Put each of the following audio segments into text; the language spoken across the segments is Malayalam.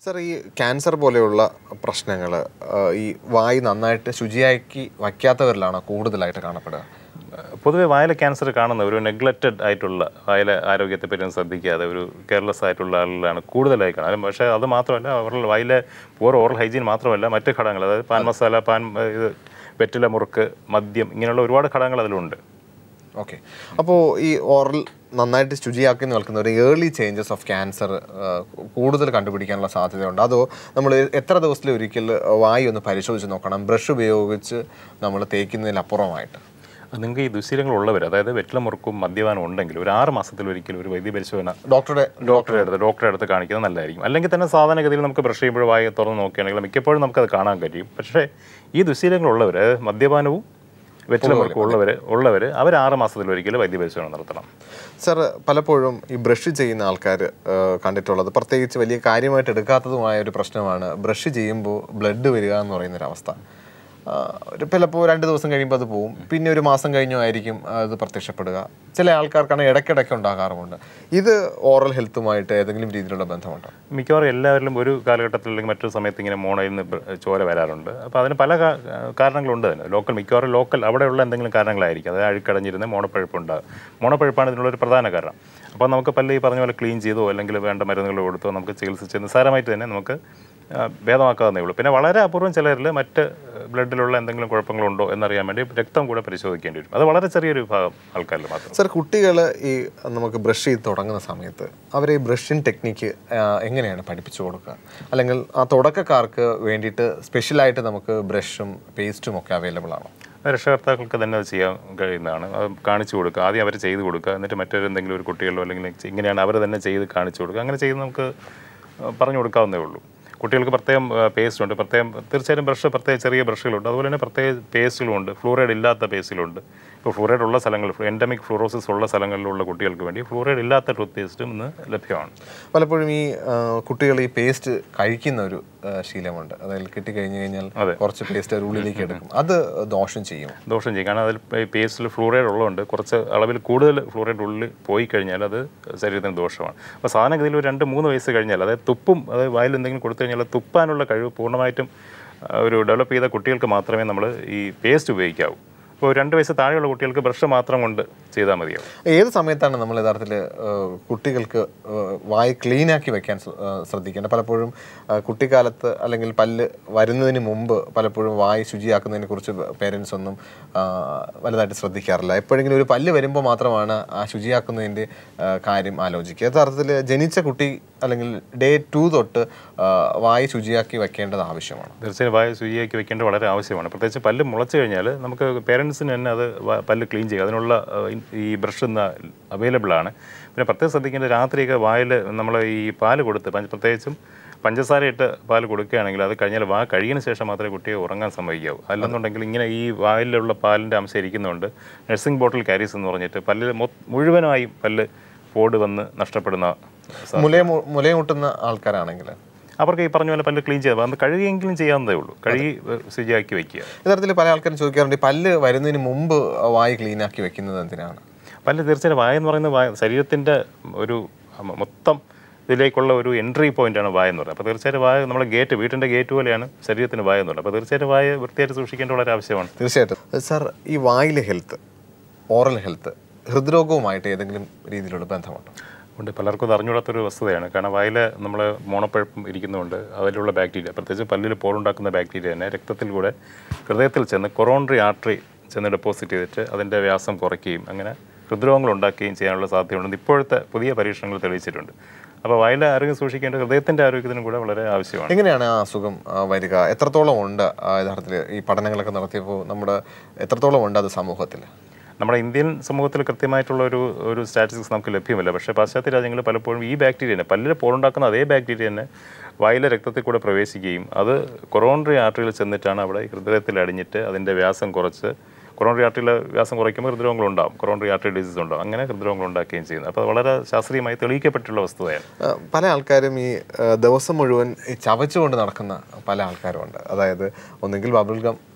സർ ഈ ക്യാൻസർ പോലെയുള്ള പ്രശ്നങ്ങൾ ഈ വായ് നന്നായിട്ട് ശുചിയാക്കി വയ്ക്കാത്തവരിലാണ് കൂടുതലായിട്ട് കാണപ്പെടുക പൊതുവെ വായിലെ ക്യാൻസർ കാണുന്ന ഒരു നെഗ്ലക്റ്റഡ് ആയിട്ടുള്ള വായിലെ ആരോഗ്യത്തെ പറ്റി ഒന്നും ശ്രദ്ധിക്കാതെ ഒരു കെയർലെസ് ആയിട്ടുള്ള ആളുകളാണ് കൂടുതലായി കാണുന്നത് പക്ഷേ അത് മാത്രമല്ല അവരുടെ വായിലെ പൂർ ഓറൽ ഹൈജീൻ മാത്രമല്ല മറ്റ് ഘടകങ്ങൾ അതായത് പാൻ മസാല പാൻ ഏഹ്, ഇത് വെറ്റില മുറുക്ക് മദ്യം ഇങ്ങനെയുള്ള ഒരുപാട് ഘടകങ്ങൾ അതിലുണ്ട് ഓക്കെ അപ്പോൾ ഈ ഓറൽ നന്നായിട്ട് ശുചിയാക്കി നിൽക്കുന്ന ഒരു ഏർലി ചേഞ്ചസ് ഓഫ് ക്യാൻസർ കൂടുതൽ കണ്ടുപിടിക്കാനുള്ള സാധ്യതയുണ്ട് അതോ നമ്മൾ എത്ര ദിവസത്തിൽ ഒരിക്കൽ വായു ഒന്ന് പരിശോധിച്ച് നോക്കണം ബ്രഷ് ഉപയോഗിച്ച് നമ്മൾ തേക്കുന്നതിനപ്പുറമായിട്ട് അത് നിങ്ങൾക്ക് ഈ ദുശീലങ്ങൾ ഉള്ളവർ അതായത് വെറ്റില മുറുക്കും മദ്യപാനം ഉണ്ടെങ്കിൽ ഒരു ആറ് മാസത്തിൽ ഒരിക്കലും ഒരു വൈദ്യ പരിശോധന ഡോക്ടറുടെ ഡോക്ടറെ അടുത്ത് ഡോക്ടറെ അടുത്ത് കാണിക്കുന്നത് നല്ലതായിരിക്കും അല്ലെങ്കിൽ തന്നെ സാധാരണഗതിയിൽ നമുക്ക് ബ്രഷ് ചെയ്യുമ്പോൾ വായ തുറന്ന് നോക്കുകയാണെങ്കിൽ മിക്കപ്പോഴും നമുക്കത് കാണാൻ കഴിയും പക്ഷേ ഈ ദുശീലങ്ങളുള്ളവർ മദ്യപാനവും വെറ്റിലമുറുക്കും ഉള്ളവർ ഉള്ളവർ അവർ ആറ് മാസത്തിൽ ഒരിക്കലും വൈദ്യ പരിശോധന നടത്തണം സർ പലപ്പോഴും ഈ ബ്രഷ് ചെയ്യുന്ന ആൾക്കാർ കണ്ടിട്ടുള്ളത് പ്രത്യേകിച്ച് വലിയ കാര്യമായിട്ട് എടുക്കാത്തതുമായ ഒരു പ്രശ്നമാണ് ബ്രഷ് ചെയ്യുമ്പോൾ ബ്ലഡ് വരിക എന്ന് പറയുന്നൊരവസ്ഥ ആ, ഒരു ചിലപ്പോൾ രണ്ട് ദിവസം കഴിയുമ്പോൾ അത് പോവും പിന്നെ ഒരു മാസം കഴിഞ്ഞോ ആയിരിക്കും അത് പ്രത്യക്ഷപ്പെടുക ചില ആൾക്കാർക്കാണ് ഇടയ്ക്കിടയ്ക്ക് ഉണ്ടാകാറുമുണ്ട് ഇത് ഓറൽ ഹെൽത്തുമായിട്ട് ഏതെങ്കിലും രീതിയിലുള്ള ബന്ധമുണ്ടോ മിക്കവാറും എല്ലാവരിലും ഒരു കാലഘട്ടത്തിൽ അല്ലെങ്കിൽ മറ്റൊരു സമയത്ത് ഇങ്ങനെ മോണയിൽ നിന്ന് ബ്ര- ചോര വരാറുണ്ട് അപ്പോൾ അതിന് പല കാ- കാരണങ്ങളുണ്ട് തന്നെ ലോക്കൽ മിക്കവാറും ലോക്കൽ അവിടെയുള്ള എന്തെങ്കിലും കാരണങ്ങളായിരിക്കും അതായത് അഴുക്കടഞ്ഞിരുന്ന് മോണപ്പഴുപ്പ് ഉണ്ടാകും മോണപ്പഴുപ്പാണ് ഇതിനുള്ളൊരു പ്രധാന കാരണം അപ്പോൾ നമുക്ക് പല്ല് ഈ പറഞ്ഞ പോലെ ക്ലീൻ ചെയ്തോ അല്ലെങ്കിൽ വേണ്ട മരുന്നുകൾ കൊടുത്തോ നമുക്ക് ചികിത്സിച്ച് നിസ്സാരമായിട്ട് തന്നെ നമുക്ക് ആ, ഭേദമാക്കാവുന്നേ ഉള്ളൂ പിന്നെ വളരെ അപൂർവം ചിലരിൽ മറ്റ് ബ്ലഡിലുള്ള എന്തെങ്കിലും കുഴപ്പങ്ങളുണ്ടോ എന്നറിയാൻ വേണ്ടി രക്തം കൂടെ പരിശോധിക്കേണ്ടി വരും അത് വളരെ ചെറിയൊരു വിഭാഗം ആൾക്കാരിൽ മാത്രം സർ കുട്ടികൾ ഈ നമുക്ക് ബ്രഷ് ചെയ്ത് തുടങ്ങുന്ന സമയത്ത് അവരെ ഈ ബ്രഷിങ് ടെക്നിക്ക് എങ്ങനെയാണ് പഠിപ്പിച്ചു കൊടുക്കുക അല്ലെങ്കിൽ ആ തുടക്കക്കാർക്ക് വേണ്ടിയിട്ട് സ്പെഷ്യലായിട്ട് നമുക്ക് ബ്രഷും പേസ്റ്റും ഒക്കെ അവൈലബിൾ ആണോ രക്ഷകർത്താക്കൾക്ക് തന്നെ അത് ചെയ്യാൻ കഴിയുന്നതാണ് അത് കാണിച്ചു കൊടുക്കുക ആദ്യം അവർ ചെയ്ത് കൊടുക്കുക എന്നിട്ട് മറ്റൊരു എന്തെങ്കിലും ഒരു കുട്ടികളോ അല്ലെങ്കിൽ ഇങ്ങനെയാണ് അവർ തന്നെ ചെയ്ത് കാണിച്ചു കൊടുക്കുക അങ്ങനെ ചെയ്ത് നമുക്ക് ആ, പറഞ്ഞു കൊടുക്കാവുന്നേ ഉള്ളൂ കുട്ടികൾക്ക് പ്രത്യേകം പേസ്റ്റ് ഉണ്ട് പ്രത്യേകം തീർച്ചയായും ബ്രഷ് പ്രത്യേക ചെറിയ ബ്രഷുകളുണ്ട് അതുപോലെ തന്നെ പ്രത്യേക പേസ്റ്റുകളുണ്ട് ഫ്ലൂറൈഡ് ഇല്ലാത്ത പേസ്റ്റിലുണ്ട് ഇപ്പോൾ ഫ്ലൂറൈഡ് ഉള്ള സ്ഥലങ്ങളിൽ എൻഡമിക് ഫ്ലൂറോസിസ് ഉള്ള സ്ഥലങ്ങളിലുള്ള കുട്ടികൾക്ക് വേണ്ടി ഫ്ലൂറൈഡ് ഇല്ലാത്ത ടൂത്ത് പേസ്റ്റും ഇന്ന് ലഭ്യമാണ് പലപ്പോഴും ഈ കുട്ടികൾ ഈ പേസ്റ്റ് കഴിക്കുന്ന ഒരു ആ, ശീലമുണ്ട് അതായത് കിട്ടിക്കഴിഞ്ഞ് കഴിഞ്ഞാൽ കുറച്ച് പേസ്റ്റ് ഒരു ഉള്ളിലേക്ക് എടുക്കും അത് ദോഷം ചെയ്യും ദോഷം ചെയ്യും കാരണം അതിൽ പേസ്റ്റിൽ ഫ്ലൂറൈഡ് ഉള്ളതുകൊണ്ട് കുറച്ച് അളവിൽ കൂടുതൽ ഫ്ലൂറൈഡ് ഉള്ളിൽ പോയി കഴിഞ്ഞാൽ അത് ശരീരത്തിന് ദോഷമാണ് അപ്പോൾ സാധാരണഗതിയിൽ ഒരു രണ്ട് മൂന്ന് വയസ്സ് കഴിഞ്ഞാൽ അതായത് തുപ്പും അതായത് വായിൽ എന്തെങ്കിലും കൊടുത്തു കഴിഞ്ഞാൽ അത് തുപ്പാനുള്ള കഴിവ് പൂർണ്ണമായിട്ടും ആ, ഒരു ഡെവലപ്പ് ചെയ്ത കുട്ടികൾക്ക് മാത്രമേ നമ്മൾ ഈ പേസ്റ്റ് ഉപയോഗിക്കാവൂ ഇപ്പോൾ രണ്ട് വയസ്സ് താഴെയുള്ള കുട്ടികൾക്ക് ബ്രഷ് മാത്രം കൊണ്ട് ചെയ്താൽ മതിയാവും ഏത് സമയത്താണ് നമ്മൾ യഥാർത്ഥത്തിൽ കുട്ടികൾക്ക് ആ, വായ് ക്ലീനാക്കി വെക്കാൻ ശ്ര- ആ, ശ്രദ്ധിക്കേണ്ടത് പലപ്പോഴും ആ, കുട്ടിക്കാലത്ത് അല്ലെങ്കിൽ പല്ല് വരുന്നതിന് മുമ്പ് പലപ്പോഴും വായ് ശുചിയാക്കുന്നതിനെ കുറിച്ച് പേരൻസ് ഒന്നും ആ, വലുതായിട്ട് ശ്രദ്ധിക്കാറില്ല എപ്പോഴെങ്കിലും ഒരു പല്ല് വരുമ്പോൾ മാത്രമാണ് ആ ശുചിയാക്കുന്നതിൻ്റെ ആ, കാര്യം ആലോചിക്കുക യഥാർത്ഥത്തിൽ ജനിച്ച കുട്ടി അല്ലെങ്കിൽ ഡേ ടു തൊട്ട് ആ, വായ് ശുചിയാക്കി വെക്കേണ്ടത് ആവശ്യമാണ് തീർച്ചയായും വായ ശുചിയാക്കി വെക്കേണ്ടത് വളരെ ആവശ്യമാണ് പ്രത്യേകിച്ച് പല്ല് മുളച്ച് കഴിഞ്ഞാൽ നമുക്ക് പേരൻസിന് തന്നെ അത് വ- പല്ല് ക്ലീൻ ചെയ്യുക അതിനുള്ള ആ, ഇൻ- ഈ ബ്രഷ് ഇന്ന് അവൈലബിൾ ആണ് പിന്നെ പ്രത്യേകം ശ്രദ്ധിക്കേണ്ടത് രാത്രിയൊക്കെ വായിൽ നമ്മൾ ഈ പാല് കൊടുത്ത് പഞ്ച- പ്രത്യേകിച്ചും പഞ്ചസാര ഇട്ട് പാല് കൊടുക്കുകയാണെങ്കിൽ അത് കഴിഞ്ഞാൽ വാ കഴിയുന്ന ശേഷം മാത്രമേ കുട്ടിയെ ഉറങ്ങാൻ സമ്മതിക്കാവൂ അല്ലെന്നുണ്ടെങ്കിൽ ഇങ്ങനെ ഈ വായിലുള്ള പാലിൻ്റെ അംശം ഇരിക്കുന്നതുകൊണ്ട് നഴ്സിംഗ് ബോട്ടിൽ കാരീസ് എന്ന് പറഞ്ഞിട്ട് പല്ലിൽ മൊ- മുഴുവനായും പല്ല് പോട് വന്ന് നഷ്ടപ്പെടുന്ന സ- മുലയെ മു- മുലയൂട്ടുന്ന ആൾക്കാരാണെങ്കിൽ അവർക്ക് ഈ പറഞ്ഞ പോലെ പല്ല് ക്ലീൻ ചെയ്യാം അത് കഴുകിയെങ്കിലും ചെയ്യാവുന്നതേ ഉള്ളൂ കഴുകി ഏഹ്, ശുചിയാക്കി വയ്ക്കുക യഥാർത്ഥത്തിൽ പല ആൾക്കാരും ചോദിക്കാറുണ്ട് ഈ പല്ല് വരുന്നതിന് മുമ്പ് വായ് ക്ലീനാക്കി വെക്കുന്നത് എന്തിനാണ് പല്ല് തീർച്ചയായും വായ എന്ന് പറയുന്നത് വായ ശരീരത്തിൻ്റെ ഒരു മ- മൊത്തം ഇതിലേക്കുള്ള ഒരു എൻട്രി പോയിന്റാണ് വായ എന്ന് പറയുന്നത് അപ്പോൾ തീർച്ചയായും വായ നമ്മുടെ ഗേറ്റ് വീട്ടിൻ്റെ ഗേറ്റ് പോലെയാണ് ശരീരത്തിന് വായ എന്ന് പറയുന്നത് അപ്പോൾ തീർച്ചയായും വായ വൃത്തിയായിട്ട് സൂക്ഷിക്കേണ്ട വളരെ ആവശ്യമാണ് തീർച്ചയായിട്ടും സാർ ഈ വായിലെ ഹെൽത്ത് ഓറൽ ഹെൽത്ത് ഹൃദ്രോഗവുമായിട്ട് ഏതെങ്കിലും രീതിയിലുള്ള ബന്ധമുണ്ടോ ഉണ്ട് പലർക്കും അത് അറിഞ്ഞുകൂടാത്തൊരു വസ്തുതയാണ് കാരണം വായിൽ നമ്മൾ മോണപ്പഴുപ്പും ഇരിക്കുന്നതുകൊണ്ട് അതിലുള്ള ബാക്ടീരിയ പ്രത്യേകിച്ച് പല്ലിൽ പോളുണ്ടാക്കുന്ന ബാക്ടീരിയ തന്നെ രക്തത്തിൽ കൂടെ ഹൃദയത്തിൽ ചെന്ന് കൊറോണറി ആർട്ടറി ചെന്ന് ഡെപ്പോസിറ്റ് ചെയ്തിട്ട് അതിൻ്റെ വ്യാസം കുറയ്ക്കുകയും അങ്ങനെ ഹൃദ്രോഗങ്ങൾ ഉണ്ടാക്കുകയും ചെയ്യാനുള്ള സാധ്യതയുണ്ടെന്ന് ഇപ്പോഴത്തെ പുതിയ പരീക്ഷണങ്ങൾ തെളിയിച്ചിട്ടുണ്ട് അപ്പോൾ വായിലെ ആരോഗ്യം സൂക്ഷിക്കേണ്ട ഹൃദയത്തിൻ്റെ ആരോഗ്യത്തിനും കൂടെ വളരെ ആവശ്യമാണ് എങ്ങനെയാണ് ആ അസുഖം ആ, വരിക എത്രത്തോളം ഉണ്ട് ആ, യഥാർത്ഥത്തിൽ ഈ പഠനങ്ങളൊക്കെ നടത്തിയപ്പോൾ നമ്മുടെ എത്രത്തോളം ഉണ്ട് അത് സമൂഹത്തിൽ നമ്മുടെ ഇന്ത്യൻ സമൂഹത്തിൽ കൃത്യമായിട്ടുള്ള ഒരു ഒരു സ്റ്റാറ്റിസ്റ്റിക്സ് നമുക്ക് ലഭ്യമല്ല പക്ഷേ പാശ്ചാത്യ രാജ്യങ്ങളിൽ പലപ്പോഴും ഈ ബാക്ടീരിയ തന്നെ പല്ലിൽ പോളുണ്ടാക്കുന്ന അതേ ബാക്ടീരിയ തന്നെ വായിലെ രക്തത്തിൽ കൂടെ പ്രവേശിക്കുകയും അത് കൊറോണറി ആർട്ടറിയിൽ ചെന്നിട്ടാണ് അവിടെ ഹൃദയത്തിൽ അടിഞ്ഞിട്ട് അതിൻ്റെ വ്യാസം കുറച്ച് കൊറോണറി ആർട്ടറിയിലെ വ്യാസം കുറയ്ക്കുമ്പോൾ ഹൃദ്രോഗങ്ങൾ ഉണ്ടാവും കൊറോണറി ആർട്ടറി ഡിസീസ് ഉണ്ടാവും അങ്ങനെ ഹൃദ്രോഗങ്ങൾ ഉണ്ടാക്കുകയും ചെയ്യുന്നത് അപ്പോൾ വളരെ ശാസ്ത്രീയമായി തെളിയിക്കപ്പെട്ടുള്ള വസ്തുതയാണ് ആ, പല ആൾക്കാരും ഈ ആ, ദിവസം മുഴുവൻ ഈ ചവച്ചുകൊണ്ട് നടക്കുന്ന പല ആൾക്കാരുമുണ്ട് അതായത് ഒന്നെങ്കിൽ ബബിൾ ഗം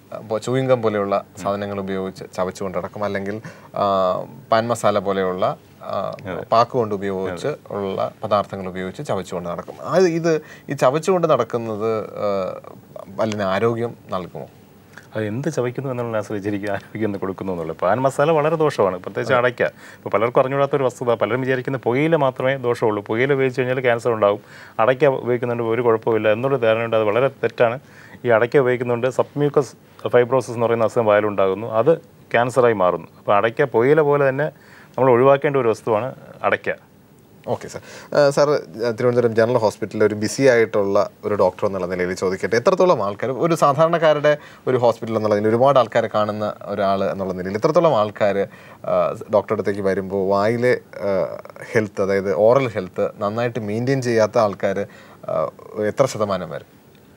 ഇപ്പോൾ ചൂയിങ്കം പോലെയുള്ള സാധനങ്ങൾ ഉപയോഗിച്ച് ചവച്ചുകൊണ്ട് നടക്കും അല്ലെങ്കിൽ ആ, പാൻ മസാല പോലെയുള്ള ആ, പാക്ക് കൊണ്ട് ഉപയോഗിച്ച് ഉള്ള പദാർത്ഥങ്ങൾ ഉപയോഗിച്ച് ചവച്ചുകൊണ്ട് നടക്കും അത് ഇത് ഈ ചവച്ചുകൊണ്ട് നടക്കുന്നത് ആ, പല്ലിന് ആരോഗ്യം നൽകുമോ അത് എന്ത് ചവയ്ക്കുന്നു എന്നുള്ള ആശ്രയിച്ചിരിക്കും ആരോഗ്യം എന്ന് കൊടുക്കുന്നു എന്നുള്ളത് പാൻ മസാല വളരെ ദോഷമാണ് പ്രത്യേകിച്ച് അടയ്ക്ക ഇപ്പോൾ പലർക്കും അറിഞ്ഞുകൂടാത്ത ഒരു വസ്തുത പലരും വിചാരിക്കുന്ന പുകയില മാത്രമേ ദോഷമുള്ളൂ പുകയില ഉപയോഗിച്ച് കഴിഞ്ഞാൽ ക്യാൻസർ ഉണ്ടാവും അടയ്ക്ക ഉപയോഗിക്കുന്നുണ്ട് ഒരു കുഴപ്പമില്ല എന്നുള്ള ധാരണയുണ്ട് അത് വളരെ തെറ്റാണ് ഈ അടയ്ക്ക ഉപയോഗിക്കുന്നുണ്ട് സബ്മ്യൂക്കസ് ഫൈബ്രോസിസ് എന്ന് പറയുന്ന അസുഖം വായിലുണ്ടാകുന്നു അത് ക്യാൻസറായി മാറുന്നു അപ്പോൾ അടയ്ക്ക പുകയില പോലെ തന്നെ നമ്മൾ ഒഴിവാക്കേണ്ട ഒരു വസ്തുവാണ് അടയ്ക്ക okay sir sir Thiruvananthapuram general ഹോസ്പിറ്റലിൽ ഒരു ബിസി ആയിട്ടുള്ള ഒരു ഡോക്ടർ എന്നുള്ള നിലയിൽ ചോദിക്കട്ടെ എത്രത്തോളം ആൾക്കാർ ഒരു സാധാരണക്കാരുടെ ഒരു ഹോസ്പിറ്റൽ എന്നുള്ള നിലയിൽ ഒരുപാട് ആൾക്കാരെ കാണുന്ന ഒരാൾ എന്നുള്ള നിലയിൽ എത്രത്തോളം ആൾക്കാർ ഡോക്ടറുടെ അടുത്തേക്ക് വരുമ്പോൾ വായിലെ ഹെൽത്ത് അതായത് ഓറൽ ഹെൽത്ത് നന്നായിട്ട് മെയിൻറ്റെയിൻ ചെയ്യാത്ത ആൾക്കാർ എത്ര ശതമാനം വരും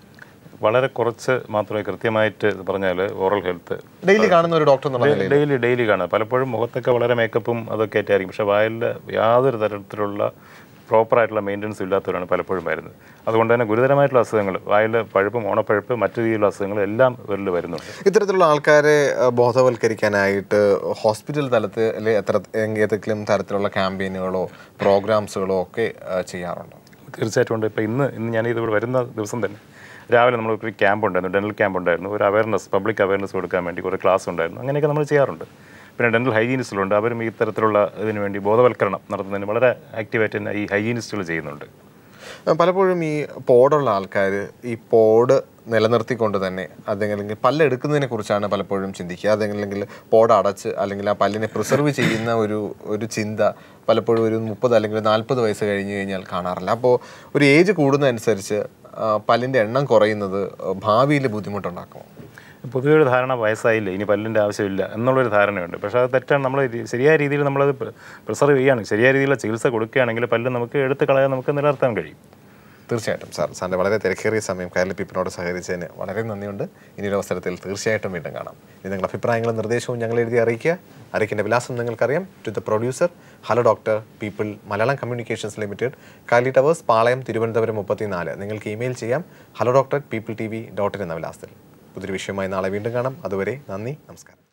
വളരെ കുറച്ച് മാത്രമേ കൃത്യമായിട്ട് പറഞ്ഞാൽ ഓറൽ ഹെൽത്ത് ഡെയിലി കാണുന്ന ഒരു ഡോക്ടർ എന്നുള്ള നിലയിൽ ഡെയിലി ഡെയിലി കാണുക പലപ്പോഴും മുഖത്തൊക്കെ വളരെ മേക്കപ്പും അതൊക്കെ ആയിട്ടായിരിക്കും പക്ഷേ വായിൽ യാതൊരു തരത്തിലുള്ള പ്രോപ്പറായിട്ടുള്ള മെയിൻ്റനൻസ് ഇല്ലാത്തവരാണ് പലപ്പോഴും വരുന്നത് അതുകൊണ്ട് തന്നെ ഗുരുതരമായിട്ടുള്ള അസുഖങ്ങൾ വായിൽ പഴുപ്പും ഓണപ്പഴുപ്പ് മറ്റു രീതിയിലുള്ള അസുഖങ്ങൾ എല്ലാം ഇവരിൽ വരുന്നുണ്ട് ഇത്തരത്തിലുള്ള ആൾക്കാരെ അഹ്, ബോധവൽക്കരിക്കാനായിട്ട് ഹോസ്പിറ്റൽ തലത്തിൽ എത്ര ഏതെങ്കിലും തരത്തിലുള്ള ക്യാമ്പയിനുകളോ പ്രോഗ്രാംസുകളോ ഒക്കെ അഹ്, ചെയ്യാറുണ്ടോ തീർച്ചയായിട്ടും ഉണ്ട് ഇപ്പോൾ ഇന്ന് ഇന്ന് ഞാൻ ഇതിവിടെ വരുന്ന ദിവസം തന്നെ രാവിലെ നമ്മൾ ഒരു ക്യാമ്പ് ഉണ്ടായിരുന്നു ഡെന്റൽ ക്യാമ്പ് ഉണ്ടായിരുന്നു ഒരു അവയർനെസ് പബ്ലിക് അവയർനെസ് കൊടുക്കാൻ വേണ്ടി കുറേ ക്ലാസ് ഉണ്ടായിരുന്നു അങ്ങനെയൊക്കെ നമ്മൾ ചെയ്യാറുണ്ട് പിന്നെ ഡെന്റൽ ഹൈജീനിസ്റ്റുകളുണ്ട് അവരും ഈ തരത്തിലുള്ള ഇതിന് വേണ്ടി ബോധവൽക്കരണം നടത്തുന്നതിന് വളരെ ആക്റ്റീവായിട്ട് തന്നെ ഈ ഹൈജീനിസ്റ്റുകൾ ചെയ്യുന്നുണ്ട് അഹ്, പലപ്പോഴും ഈ പോടുള്ള ആൾക്കാർ ഈ പോട് നിലനിർത്തിക്കൊണ്ട് തന്നെ അതല്ലെങ്കിൽ പല്ലെടുക്കുന്നതിനെ കുറിച്ചാണ് പലപ്പോഴും ചിന്തിക്കുക അതല്ലെങ്കിൽ പോട് അടച്ച് അല്ലെങ്കിൽ ആ പല്ലിനെ പ്രിസർവ് ചെയ്യുന്ന ഒരു ഒരു ചിന്ത പലപ്പോഴും ഒരു മുപ്പത് അല്ലെങ്കിൽ നാൽപ്പത് വയസ്സ് കഴിഞ്ഞ് കഴിഞ്ഞാൽ കാണാറില്ല അപ്പോൾ ഒരു ഏജ് കൂടുന്നതനുസരിച്ച് ആ, പല്ലിൻ്റെ എണ്ണം കുറയുന്നത് ഭാവിയിൽ ബുദ്ധിമുട്ടുണ്ടാക്കുമോ പൊതുവെ ഒരു ധാരണ വയസ്സായില്ല ഇനി പല്ലിൻ്റെ ആവശ്യമില്ല എന്നുള്ളൊരു ധാരണയുണ്ട് പക്ഷേ അത് തെറ്റാണ് നമ്മൾ രി- ശരിയായ രീതിയിൽ നമ്മളത് പ്രിസർവ് ചെയ്യുകയാണെങ്കിൽ ശരിയായ രീതിയിലുള്ള ചികിത്സ കൊടുക്കുകയാണെങ്കിൽ പല്ല് നമുക്ക് എടുത്ത് കളയാൻ നമുക്ക് നിലനിർത്താൻ കഴിയും തീർച്ചയായിട്ടും സാർ സാറിൻ്റെ വളരെ തിരക്കേറിയ സമയം കയറി പിപ്പിനോട് സഹകരിച്ചതിന് വളരെ നന്ദിയുണ്ട് ഇനി ഒരു അവസരത്തിൽ തീർച്ചയായിട്ടും വീണ്ടും കാണാം ഇനി നിങ്ങളുടെ അഭിപ്രായങ്ങളും നിർദ്ദേശവും ഞങ്ങൾ എഴുതി അറിയിക്കുക അറിയിക്കേണ്ട വിലാസം നിങ്ങൾക്കറിയാം to the producer hello doctor people Malayalam communications limited Kali towers Palayam Thiruvananthapuram മുപ്പത്തിനാല് നിങ്ങൾക്ക് ഇമെയിൽ ചെയ്യാം hello doctor people T V dot in എന്ന വിലാസത്തിൽ പുതിയൊരു വിഷയമായി നാളെ വീണ്ടും കാണാം അതുവരെ നന്ദി നമസ്കാരം